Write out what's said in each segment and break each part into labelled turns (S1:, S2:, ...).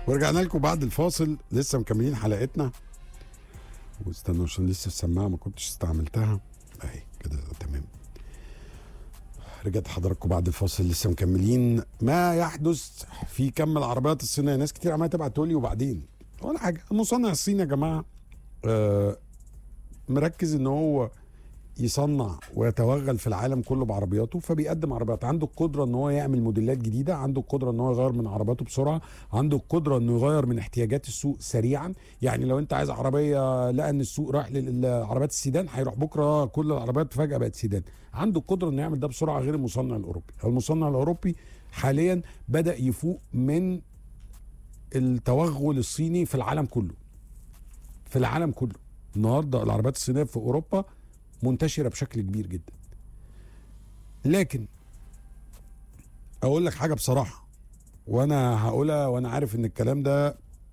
S1: ورجعنا لكم بعد الفاصل لسه مكملين حلقتنا واستنوا عشان لسه السماعه ما كنتش استعملتها اهي كده تمام رجعت حضراتكم بعد الفاصل لسه مكملين ما يحدث في كم العربيات الصينيه ناس كتير عماله تبعت تقول لي وبعدين ولا حاجه المصنع الصيني يا جماعه آه مركز ان هو يصنع ويتوغل في العالم كله بعربياته فبيقدم عربيات عنده القدره ان هو يعمل موديلات جديده عنده القدره ان هو يغير من عربياته بسرعه عنده القدره انه يغير من احتياجات السوق سريعا يعني لو انت عايز عربيه لقى ان السوق راح للعربيات السيدان هيروح بكره كل العربيات فجاه بقت سيدان عنده القدره انه يعمل ده بسرعه غير المصنع الاوروبي المصنع الاوروبي حاليا بدا يفوق من التوغل الصيني في العالم كله في العالم كله النهارده العربيات الصينيه في اوروبا منتشره بشكل كبير جدا لكن اقول لك حاجه بصراحه وانا هقولها وانا عارف ان الكلام ده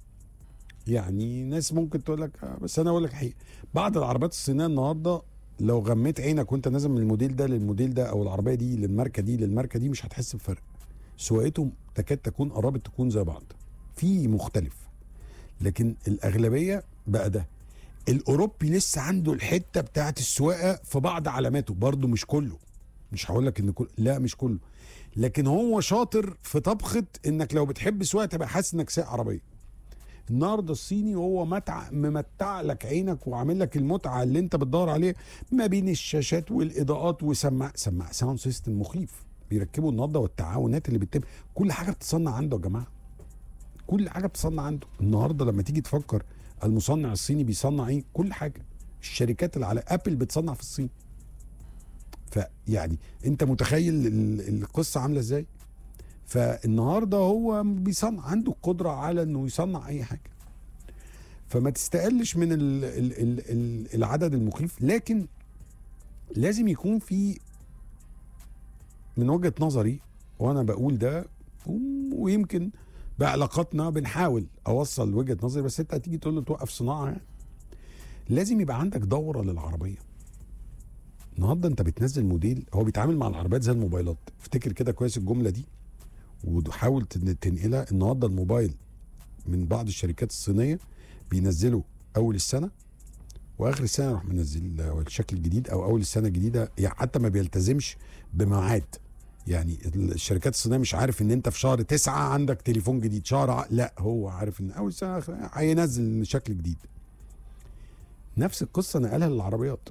S1: يعني ناس ممكن تقول لك آه، بس انا اقول لك حقيقه بعض العربيات الصينيه النهارده لو غميت عينك وانت نازل من الموديل ده للموديل ده او العربيه دي للماركه دي للماركه دي مش هتحس بفرق سواقتهم تكاد تكون قربت تكون زي بعض في مختلف لكن الاغلبيه بقى ده الاوروبي لسه عنده الحته بتاعت السواقه في بعض علاماته برضه مش كله مش هقول لك ان كل لا مش كله لكن هو شاطر في طبخه انك لو بتحب سواقه تبقى حاسس انك سايق عربيه النهارده الصيني وهو متع ممتع لك عينك وعامل لك المتعه اللي انت بتدور عليه ما بين الشاشات والاضاءات وسماع سماع ساوند سيستم مخيف بيركبوا النهارده والتعاونات اللي بتتم كل حاجه بتصنع عنده يا جماعه كل حاجه بتصنع عنده النهارده لما تيجي تفكر المصنع الصيني بيصنع ايه كل حاجه الشركات اللي على ابل بتصنع في الصين فيعني انت متخيل ال- القصه عامله ازاي فالنهارده هو بيصنع عنده القدره على انه يصنع اي حاجه فما تستقلش من ال ال ال ال العدد المخيف لكن لازم يكون في من وجهه نظري وانا بقول ده ويمكن بعلاقاتنا بنحاول اوصل وجهه نظري بس انت هتيجي تقول له توقف صناعه يعني لازم يبقى عندك دوره للعربيه النهارده انت بتنزل موديل هو بيتعامل مع العربيات زي الموبايلات افتكر كده كويس الجمله دي وحاول تن- تنقلها النهارده الموبايل من بعض الشركات الصينيه بينزلوا اول السنه واخر السنه يروح منزل الشكل الجديد او اول السنه الجديده يعني حتى ما بيلتزمش بميعاد يعني الشركات الصينيه مش عارف ان انت في شهر تسعة عندك تليفون جديد شهر ع- لا هو عارف ان اول سنه آخر- هينزل شكل جديد نفس القصه نقلها للعربيات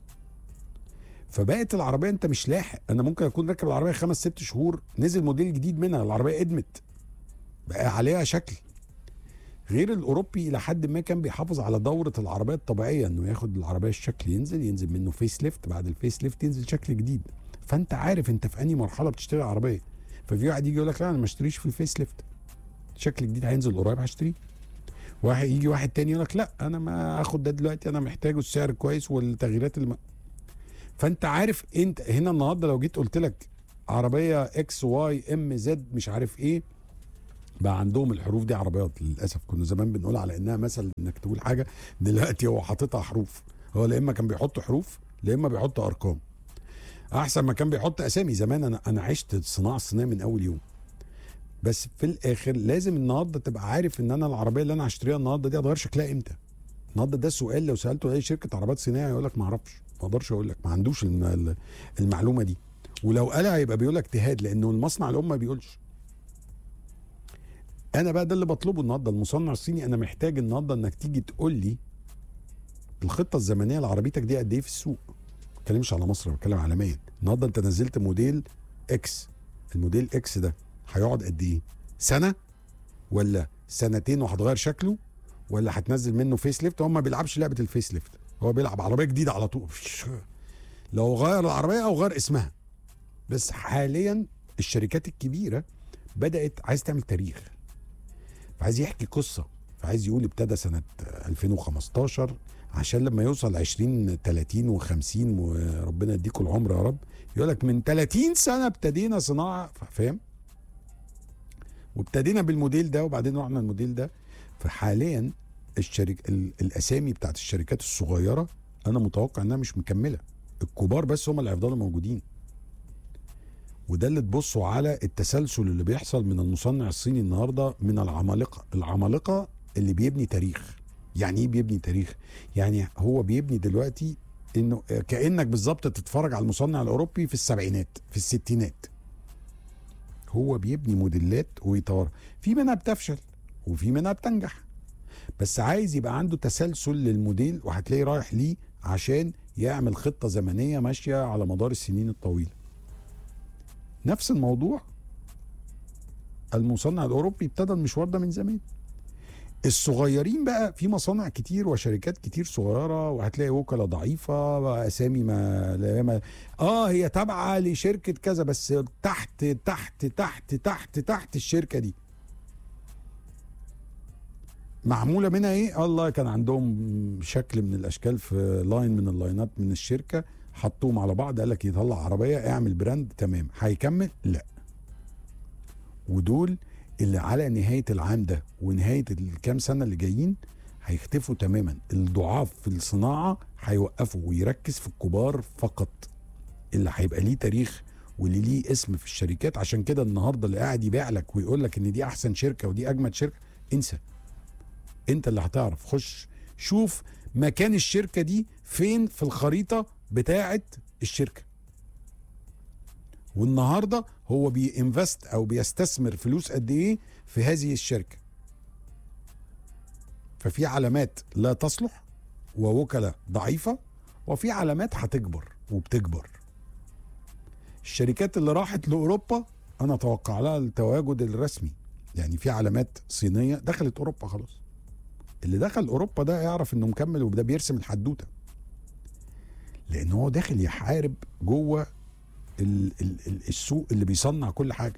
S1: فبقت العربيه انت مش لاحق انا ممكن اكون راكب العربيه خمس ست شهور نزل موديل جديد منها العربيه ادمت بقى عليها شكل غير الاوروبي الى حد ما كان بيحافظ على دوره العربيه الطبيعيه انه ياخد العربيه الشكل ينزل ينزل منه فيس ليفت بعد الفيس ليفت ينزل شكل جديد فانت عارف انت في انهي مرحله بتشتري عربيه ففي واحد يجي يقول لك لا انا ما اشتريش في الفيس ليفت شكل جديد هينزل قريب هشتريه واحد يجي واحد تاني يقول لك لا انا ما اخد ده دلوقتي انا محتاجه السعر كويس والتغييرات اللي ما فانت عارف انت هنا النهارده لو جيت قلت لك عربيه اكس واي ام زد مش عارف ايه بقى عندهم الحروف دي عربيات للاسف كنا زمان بنقول على انها مثل انك تقول حاجه دلوقتي هو حاططها حروف هو لا اما كان بيحط حروف لا اما بيحط ارقام احسن ما كان بيحط اسامي زمان انا انا عشت الصناعه الصينيه من اول يوم بس في الاخر لازم النهارده تبقى عارف ان انا العربيه اللي انا هشتريها النهارده دي هتغير شكلها امتى النهارده ده سؤال لو سالته اي شركه عربيات صينيه هيقول لك ما اعرفش ما اقدرش اقول لك ما عندوش الم- ال- المعلومه دي ولو قالها هيبقى بيقول لك اجتهاد لانه المصنع الام ما بيقولش انا بقى ده اللي بطلبه النهارده المصنع الصيني انا محتاج النهارده انك تيجي تقول لي الخطه الزمنيه لعربيتك دي قد ايه في السوق ما بتكلمش على مصر أنا بتكلم عالميا النهارده انت نزلت موديل اكس الموديل اكس ده هيقعد قد ايه سنه ولا سنتين وهتغير شكله ولا هتنزل منه فيس ليفت هو ما بيلعبش لعبه الفيس ليفت هو بيلعب عربيه جديده على طول لو غير العربيه او غير اسمها بس حاليا الشركات الكبيره بدات عايز تعمل تاريخ فعايز يحكي قصه فعايز يقول ابتدى سنه 2015 عشان لما يوصل 20 30 و50 وربنا يديكم العمر يا رب يقول لك من 30 سنه ابتدينا صناعه فاهم وابتدينا بالموديل ده وبعدين رحنا الموديل ده فحاليا الشرك ال- الاسامي بتاعت الشركات الصغيره انا متوقع انها مش مكمله الكبار بس هم اللي هيفضلوا موجودين وده اللي تبصوا على التسلسل اللي بيحصل من المصنع الصيني النهارده من العمالقه العمالقه اللي بيبني تاريخ يعني ايه بيبني تاريخ يعني هو بيبني دلوقتي انه كانك بالظبط تتفرج على المصنع الاوروبي في السبعينات في الستينات هو بيبني موديلات ويطور في منها بتفشل وفي منها بتنجح بس عايز يبقى عنده تسلسل للموديل وهتلاقيه رايح ليه عشان يعمل خطة زمنية ماشية على مدار السنين الطويلة نفس الموضوع المصنع الأوروبي ابتدى المشوار ده من زمان الصغيرين بقى في مصانع كتير وشركات كتير صغيرة وهتلاقي وكلاء ضعيفة وأسامي ما, لا ما اه هي تابعة لشركة كذا بس تحت تحت تحت تحت تحت الشركة دي معموله منها ايه الله كان عندهم شكل من الاشكال في لاين من اللاينات من الشركه حطوهم على بعض قال لك يطلع عربيه اعمل براند تمام هيكمل لا ودول اللي على نهايه العام ده ونهايه الكام سنه اللي جايين هيختفوا تماما الضعاف في الصناعه هيوقفوا ويركز في الكبار فقط اللي هيبقى ليه تاريخ واللي ليه اسم في الشركات عشان كده النهارده اللي قاعد يبيع لك ويقول لك ان دي احسن شركه ودي اجمد شركه انسى انت اللي هتعرف خش شوف مكان الشركه دي فين في الخريطه بتاعه الشركه والنهارده هو بينفست او بيستثمر فلوس قد ايه في هذه الشركه ففي علامات لا تصلح ووكلاء ضعيفه وفي علامات هتكبر وبتكبر الشركات اللي راحت لاوروبا انا اتوقع لها التواجد الرسمي يعني في علامات صينيه دخلت اوروبا خلاص اللي دخل اوروبا ده يعرف انه مكمل وده بيرسم الحدوته لان هو داخل يحارب جوه ال ال ال السوق اللي بيصنع كل حاجه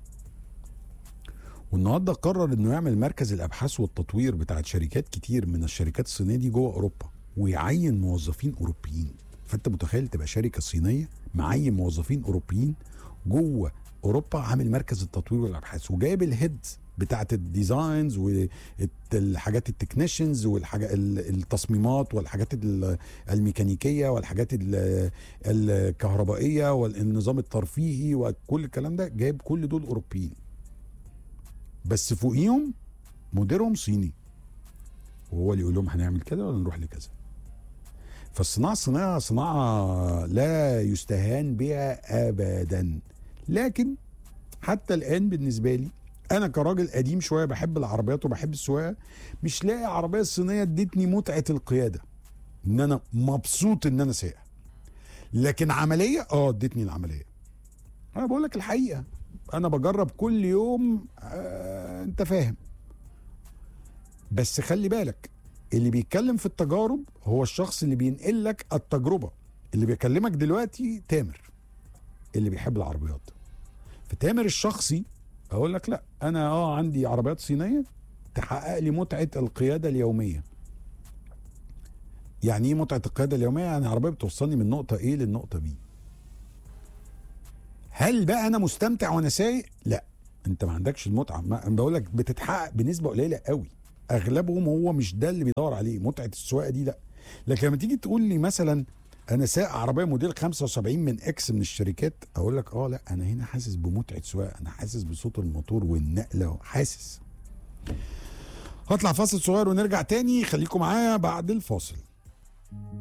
S1: والنهارده قرر انه يعمل مركز الابحاث والتطوير بتاعت شركات كتير من الشركات الصينيه دي جوه اوروبا ويعين موظفين اوروبيين فانت متخيل تبقى شركه صينيه معين موظفين اوروبيين جوه اوروبا عامل مركز التطوير والابحاث وجايب الهيد بتاعت الديزاينز والحاجات التكنيشنز والحاجات التصميمات والحاجات الميكانيكيه والحاجات الكهربائيه والنظام الترفيهي وكل الكلام ده جايب كل دول اوروبيين بس فوقيهم مديرهم صيني وهو اللي يقول لهم هنعمل كده ولا نروح لكذا فالصناعه الصناعه صناعه لا يستهان بها ابدا لكن حتى الان بالنسبه لي انا كراجل قديم شويه بحب العربيات وبحب السواقه مش لاقي عربيه صينيه ادتني متعه القياده ان انا مبسوط ان انا سايق لكن عمليه اه ادتني العمليه انا بقول لك الحقيقه انا بجرب كل يوم آه انت فاهم بس خلي بالك اللي بيتكلم في التجارب هو الشخص اللي بينقل لك التجربه اللي بيكلمك دلوقتي تامر اللي بيحب العربيات فتامر الشخصي اقول لك لا انا اه عندي عربيات صينيه تحقق لي متعه القياده اليوميه يعني ايه متعه القياده اليوميه يعني عربيه بتوصلني من نقطه ايه للنقطه بي هل بقى انا مستمتع وانا سايق لا انت ما عندكش المتعه ما بقول لك بتتحقق بنسبه قليله قوي اغلبهم هو مش ده اللي بيدور عليه متعه السواقه دي لا لكن لما تيجي تقول لي مثلا انا سايق عربيه موديل 75 من اكس من الشركات اقول لك اه لا انا هنا حاسس بمتعه سواقه انا حاسس بصوت الموتور والنقله حاسس هطلع فاصل صغير ونرجع تاني خليكم معايا بعد الفاصل